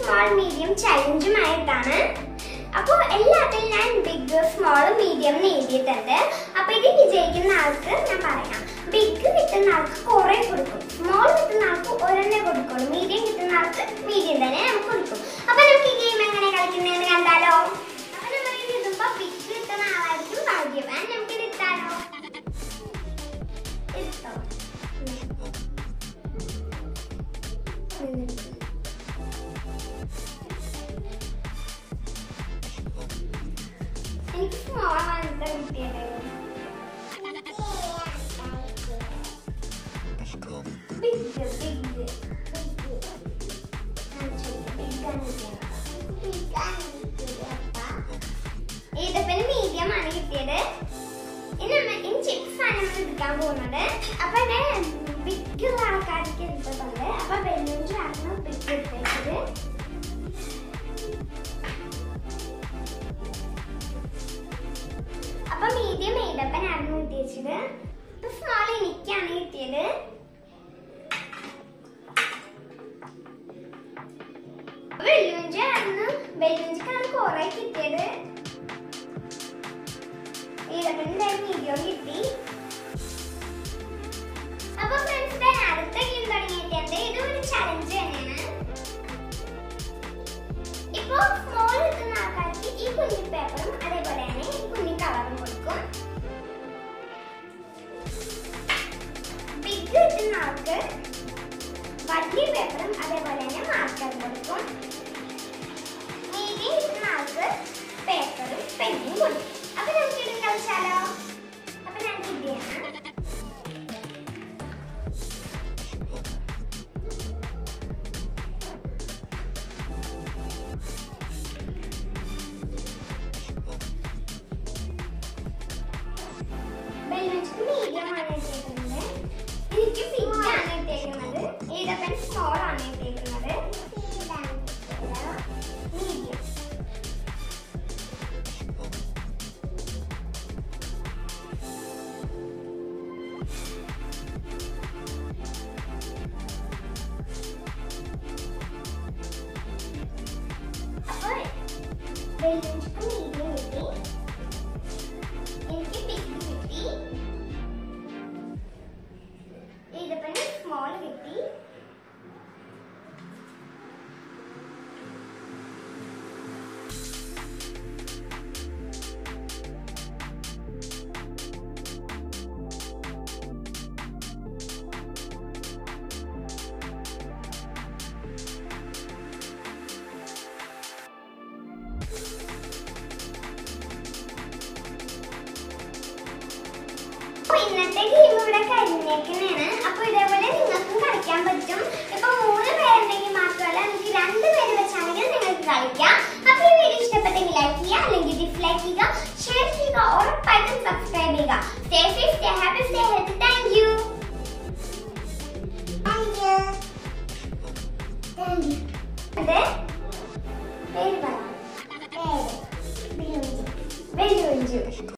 small medium ചലഞ്ചുമായിട്ടാണ് അപ്പോൾ എല്ലാത്തിലും ഞാൻ ബിഗ് സ്മോൾ മീഡിയം എന്ന് എഴുതിയിട്ടുണ്ട് അപ്പോൾ ഇത് വിജയിക്കുന്ന ആൾക്ക് ഞാൻ പറയാം ബിഗ് കിട്ടുന്ന ആൾക്ക് കുറേ കൊടുക്കും സ്മോൾ കിട്ടുന്ന ആൾക്ക് ഒരെണ്ണേ കൊടുക്കുള്ളൂ മീഡിയം കിട്ടുന്ന ആൾക്ക് മീഡിയം തന്നെ നമുക്ക് കൊടുക്കും അപ്പോൾ നമുക്ക് ഈ ഗെയിം എങ്ങനെ കളിക്കുന്നതെന്ന് കണ്ടാലോ അപ്പോൾ നമ്മൾ ഇത് ഇടുമ്പോൾ ബിഗ് കിട്ടുന്ന ആളായിരിക്കും ഭാഗ്യവാൻ നമുക്ക് ഇത് ഇട്ടാലോ ഇട്ടോ എനിക്ക് സ്മോൾ ആണ് കിട്ടിയത് ബിഗ് ബിഗ് ഈത്തപ്പന് മീഡിയം ആണ് കിട്ടിയത് ഇനി നമ്മ ഇനി ചിപ്സ് ആണ് നമ്മൾ എടുക്കാൻ പോകുന്നത് അപ്പൊ ബിഗ് ഉള്ള ആൾക്കാർക്ക് എടുത്തിട്ടുണ്ട് അപ്പൊ ബലൂഞ്ചാണ് ബിഗ് എടുത്തേച്ചത് അപ്പൊ മീഡിയം ഈത്തപ്പനായിരുന്നു കിട്ടിയത് ഇപ്പൊ സ്മോൾ എനിക്കാണ് കിട്ടിയത് വെല്ലുഞ്ചായിരുന്നു വെല്ലുഞ്ചിക്കാണ് കുറെ കിട്ടിയത് ഈരപ്പൻ്റെ മീഡിയം കിട്ടി അപ്പൊ ഫ്രണ്ട്സ് ഞാൻ അടുത്ത ഗെയിം തുടങ്ങിയിട്ടുണ്ട് ഇത് ഒരു ചലഞ്ച് തന്നെയാണ് ഇപ്പൊ സ്മോൾ കിട്ടുന്ന ആൾക്കാർക്ക് ഈ കുഞ്ഞി പേപ്പറും അതേപോലെ തന്നെ ഈ കുഞ്ഞി കളറും കൊടുക്കും ബിഗ് കിട്ടുന്ന ആൾക്ക് വലിയ പേപ്പറും അതേപോലെ തന്നെ മാർക്കറും കൊടുക്കും മീഡിയം കിട്ടുന്ന ആൾക്ക് പേപ്പറും പെന്നും കൊടുക്കും അപ്പൊ നമുക്ക് ഇത് കളിച്ചാലോ അപ്പൊ ഞാൻ കിട്ടിയാണ് ബലൂൺസ് മീഡിയം ആണ് ഇട്ടേക്കുന്നത് എനിക്ക് പിങ്ക് ആണ് ഇട്ടേക്കുന്നത് ഈടപ്പൻ സ്മോൾ ആണ് ഇട്ടേക്കുന്നത് മീഡിയം അപ്പോൾ ബലൂൺസ് മീഡിയം കിട്ടി എനിക്ക് ബിഗ് കിട്ടി ഈടപ്പന് സ്മോൾ കിട്ടി അപ്പൊ ഇന്നത്തെ ഗെയിം ഇവിടെ കഴിഞ്ഞേക്കുന്നതാണ് അപ്പൊ ഇതേപോലെ നിങ്ങൾക്കും കളിക്കാൻ പറ്റും ഇപ്പൊ മൂന്ന് പേരുണ്ടെങ്കിൽ മാത്രമല്ല നിങ്ങൾക്ക് രണ്ട് പേര് വെച്ചാണെങ്കിൽ നിങ്ങൾക്ക് കളിക്കാം അപ്പൊ ഈ വീഡിയോ ഇഷ്ടപ്പെട്ടെങ്കിൽ ലൈക്ക് ചെയ്യുക അല്ലെങ്കിൽ ഡിസ്ലൈക്ക് ചെയ്യുക ഷെയർ ചെയ്യുക ഉറപ്പായിട്ടും സബ്സ്ക്രൈബ് ചെയ്യുക stay safe stay happy stay healthy thank you അതെ പേര് പറ പേര് വെല്ലുവിളിച്ചു